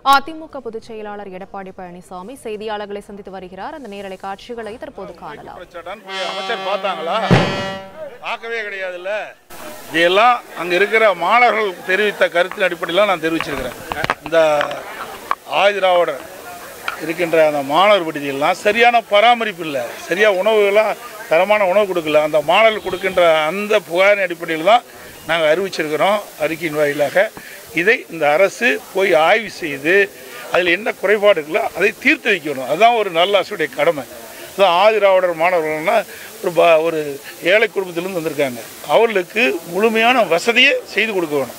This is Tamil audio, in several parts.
அதிமுக பொதுச் செயலாளர் எடப்பாடி பழனிசாமி செய்தியாளர்களை சந்தித்து வருகிறார் அந்த நேரலை காட்சிகளை தற்போது காணலாம் குற்றச்சாட்டான்னு போய் அமைச்சர் பார்த்தாங்களா பார்க்கவே கிடையாதுல்ல இதெல்லாம் அங்கே இருக்கிற மாணவர்கள் தெரிவித்த கருத்தின் அடிப்படையில் நான் தெரிவிச்சிருக்கிறேன் இந்த ஆதிராவிடர் இருக்கின்ற அந்த மாணவர் விடுதியெல்லாம் சரியான பராமரிப்பு இல்லை சரியாக உணவுகள்லாம் தரமான உணவு கொடுக்கல அந்த மாணவர்கள் கொடுக்கின்ற அந்த புகாரின் அடிப்படையில் தான் நாங்கள் அறிவிச்சிருக்கிறோம் அறிக்கையின் வாயிலாக இதை இந்த அரசு போய் ஆய்வு செய்து அதில் என்ன குறைபாடு இருக்குல்ல அதை தீர்த்து வைக்கணும் அதுதான் ஒரு நல்ல அரசுடைய கடமை அதான் ஆதிராவிடர் மாணவர்கள்னா ஒரு ப ஒரு ஏழை குடும்பத்திலேருந்து வந்திருக்காங்க அவர்களுக்கு முழுமையான வசதியை செய்து கொடுக்க வேணும்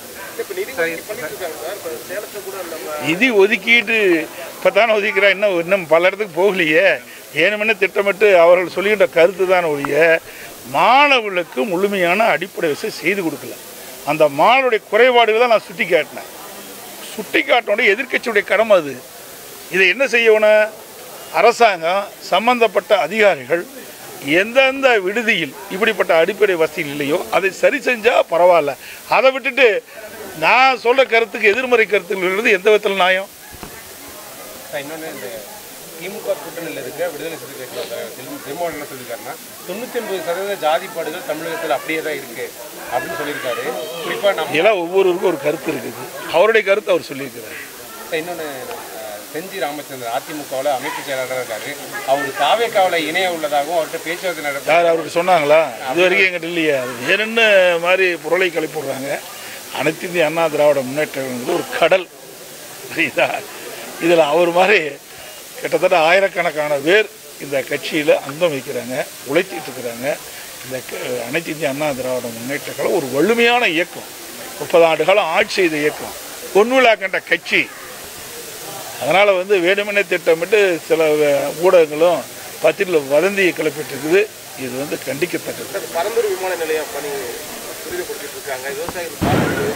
நிதி ஒதுக்கீட்டு இப்போ தானே ஒதுக்கிறா இன்னும் இன்னும் பல இடத்துக்கு போகலையே ஏனுமென்னு திட்டமிட்டு அவர்கள் சொல்லுகின்ற கருத்து தான் ஒழிய மாணவர்களுக்கு முழுமையான அடிப்படை வசதி செய்து கொடுக்கல அந்த மாணவருடைய குறைபாடுகளை தான் நான் சுட்டி காட்டினேன் சுட்டி காட்டினோட எதிர்க்கட்சியுடைய கடமை அது இதை என்ன செய்யணும் அரசாங்கம் சம்பந்தப்பட்ட அதிகாரிகள் எந்தெந்த விடுதியில் இப்படிப்பட்ட அடிப்படை வசதிகள் இல்லையோ அதை சரி செஞ்சால் பரவாயில்ல அதை விட்டுட்டு நான் சொல்கிற கருத்துக்கு எதிர்மறை கருத்துக்கள் எந்த விதத்தில் நியாயம் இன்னொன்று இந்த திமுக கூட்டணியில் இருக்க விடுதலை சிறுத்தைகள் தலைவர் திரு- திருமாவளவன் என்ன சொல்லியிருக்காருன்னா தொண்ணூற்றி ஒன்பது சதவீத ஜாதிப்பாடுகள் தமிழகத்தில் அப்படியே தான் இருக்கு அப்படின்னு சொல்லியிருக்காரு குறிப்பாக நம்ம இதெல்லாம் ஒவ்வொருவருக்கும் ஒரு கருத்து இருக்குது அவருடைய கருத்து அவர் சொல்லியிருக்கிறார் இன்னொன்று செஞ்சி ராமச்சந்திரன் அதிமுகவில் அமைப்பு செயலாளராக இருக்காரு அவர் தாவேக்காவில் இணைய உள்ளதாகவும் அவர்கிட்ட பேச்சுவார்த்தை நடத்த யார் அவருக்கு சொன்னாங்களா இது வரைக்கும் எங்கிட்ட இல்லையா அது வேணும்னு மாதிரி புரளை கிளப்பி விடுறாங்க அனைத்து இந்திய அண்ணா திராவிட முன்னேற்றங்கிறது ஒரு கடல் புரியுதா இதில் அவர் மாதிரி கிட்டத்தட்ட ஆயிரக்கணக்கான பேர் இந்த கட்சியில் அங்கம் வைக்கிறாங்க உழைத்திட்டு இருக்கிறாங்க இந்த க- அனைத்து இந்திய அண்ணா திராவிட முன்னேற்ற கழகம் ஒரு வலிமையான இயக்கம் முப்பது ஆண்டு காலம் ஆட்சி செய்த இயக்கம் பொன்விழா கண்ட கட்சி அதனால் வந்து வேணுமெனே திட்டமிட்டு சில அஹ், ஊடகங்களும் பத்திரிகையில் வதந்தியை கிளப்பிட்டு இருக்குது இது வந்து கண்டிக்கத்தக்கது பரந்தூர் விமான நிலையம் பணி துரிதப்படுத்திட்டு இருக்காங்க விவசாயிகள்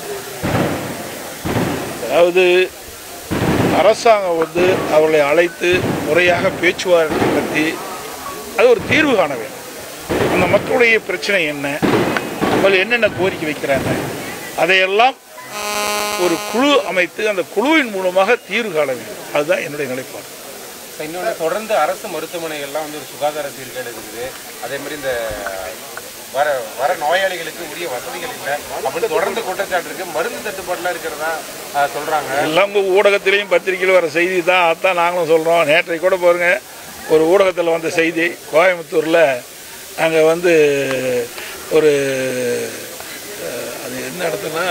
அதாவது அரசாங்கம் வந்து அவர்களை அழைத்து முறையாக பேச்சுவார்த்தை நடத்தி அது ஒரு தீர்வு காண வேண்டும் அந்த மக்களுடைய பிரச்சனை என்ன அவர்கள் என்னென்ன கோரிக்கை வைக்கிறாங்க அதையெல்லாம் ஒரு குழு அமைத்து அந்த குழுவின் மூலமாக தீர்வு காண வேண்டும் அதுதான் என்னுடைய நிலைப்பாடு இன்னொன்று தொடர்ந்து அரசு மருத்துவமனைகள்லாம் வந்து ஒரு சுகாதார சீர்கேடு இருக்குது அதே மாதிரி இந்த வர வர நோயாளிகளுக்கு உரிய வசதிகள் இல்லை அப்படின்னு தொடர்ந்து குற்றச்சாட்டு இருக்கு மருந்து தட்டுப்பாடுலாம் இருக்கிறதா ஆஹ், சொல்றாங்க எல்லாம் உங்கள் ஊடகத்திலையும் பத்திரிக்கையில் வர செய்தி தான் அதான் நாங்களும் சொல்கிறோம் நேற்றை கூட பாருங்க ஒரு ஊடகத்தில் வந்த செய்தி கோயம்புத்தூரில் அங்கே வந்து ஒரு அஹ், அது என்ன இடத்துனா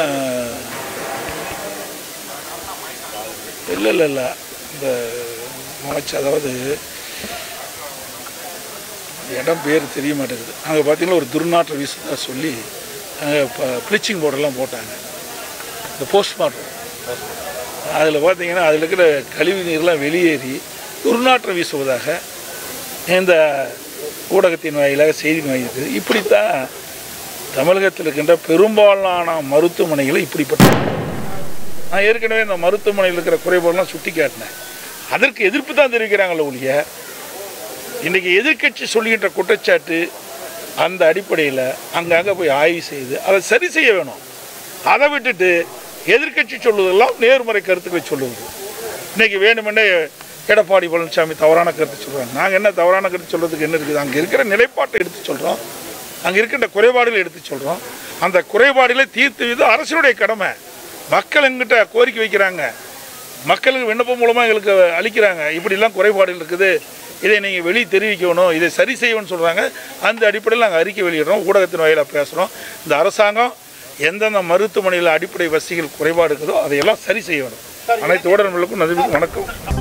இல்லை இல்லை இல்லை இந்த மாச்சு அதாவது இடம் பேர் தெரிய மாட்டேங்குது அங்கே பார்த்தீங்கன்னா ஒரு துர்நாற்றம் வீசுதா சொல்லி அங்கே இப்போ ப்ளீச்சிங் பவுடர்லாம் போட்டாங்க இந்த போஸ்ட்மார்ட்டம் அதில் பார்த்தீங்கன்னா அதில் இருக்கிற கழிவு நீர்லாம் வெளியேறி துர்நாற்றம் வீசுவதாக இந்த ஊடகத்தின் வாயிலாக செய்தி வாங்கியிருக்குது இப்படித்தான் தமிழகத்தில் இருக்கின்ற பெரும்பாலான மருத்துவமனைகள் இப்படிப்பட்ட நான் ஏற்கனவே இந்த மருத்துவமனையில் இருக்கிற குறைபாடெல்லாம் சுட்டி காட்டினேன் அதற்கு எதிர்ப்பு தான் தெரிவிக்கிறாங்களே ஒழிய இன்றைக்கி எதிர்க்கட்சி சொல்லுகின்ற குற்றச்சாட்டு அந்த அடிப்படையில் அங்கங்கே போய் ஆய்வு செய்து அதை சரி செய்ய வேணும் அதை விட்டுட்டு எதிர்க்கட்சி சொல்லுவதெல்லாம் நேர்மறை கருத்துக்களை சொல்லுவது இன்னைக்கு வேணுமென்னே எடப்பாடி பழனிசாமி தவறான கருத்து சொல்கிறாங்க நாங்கள் என்ன தவறான கருத்து சொல்கிறதுக்கு என்ன இருக்குது அங்கே இருக்கிற நிலைப்பாட்டை எடுத்து சொல்கிறோம் அங்கே இருக்கின்ற குறைபாடுகளை எடுத்து சொல்கிறோம் அந்த குறைபாடுகளை தீர்த்து இது அரசினுடைய கடமை மக்கள் எங்கிட்ட கோரிக்கை வைக்கிறாங்க மக்களுக்கு விண்ணப்பம் மூலமாக எங்களுக்கு அளிக்கிறாங்க இப்படிலாம் குறைபாடுகள் இருக்குது இதை நீங்கள் வெளியே தெரிவிக்கணும் இதை சரி செய்யணும்னு சொல்கிறாங்க அந்த அடிப்படையில் நாங்கள் அறிக்கை வெளியிடுறோம் ஊடகத்தின் வாயிலாக பேசுகிறோம் இந்த அரசாங்கம் எந்தெந்த மருத்துவமனையில் அடிப்படை வசதிகள் குறைபாடு இருக்குதோ அதையெல்லாம் சரி செய்ய வேணும் அனைத்து ஊடகங்களுக்கும் நன்றி வணக்கம்